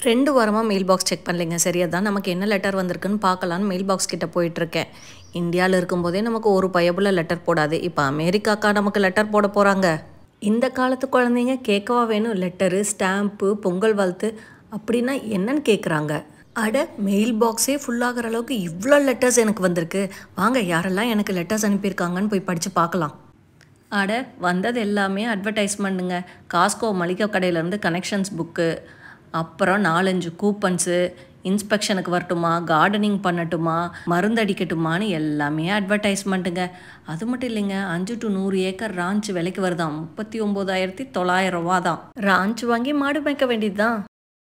ரெண்டு வாரமாக mail box check பண்ணலைங்க சரி அதான் நமக்கு என்ன லெட்டர் வந்திருக்குன்னு பார்க்கலான்னு மெயில் பாக்ஸ் கிட்ட போயிட்டுருக்கேன் இந்தியாவில் இருக்கும்போதே நமக்கு ஒரு பயபுல லெட்டர் போடாது இப்போ அமெரிக்காக்கா நமக்கு லெட்டர் போட போகிறாங்க இந்த காலத்து குழந்தைங்க கேட்கவா வேணும் லெட்டரு ஸ்டாம்ப்பு பொங்கல் வாழ்த்து அப்படின்னா என்னன்னு கேட்குறாங்க அட மெயில் பாக்ஸே ஃபுல்லாகிற அளவுக்கு இவ்வளோ லெட்டர்ஸ் எனக்கு வந்திருக்கு வாங்க யாரெல்லாம் எனக்கு லெட்டர்ஸ் அனுப்பியிருக்காங்கன்னு போய் படித்து பார்க்கலாம் அட வந்தது எல்லாமே அட்வர்டைஸ்மெண்ட்டுங்க காஸ்கோ மளிகை கடையிலேருந்து கனெக்ஷன்ஸ் புக்கு அப்புறம் நாலஞ்சு கூப்பன்ஸு இன்ஸ்பெக்ஷனுக்கு வரட்டுமா கார்டனிங் பண்ணட்டுமா மருந்தடிக்கட்டுமான்னு எல்லாமே அட்வர்டைஸ்மெண்ட்டுங்க அது மட்டும் இல்லைங்க அஞ்சு டு நூறு ஏக்கர் ராஞ்ச் விலைக்கு வருதாம் முப்பத்தி ஒம்போதாயிரத்தி தொள்ளாயிரம் ரூபா தான் ராஞ்ச் வாங்கி மாடு மேய்க்க வேண்டியது தான்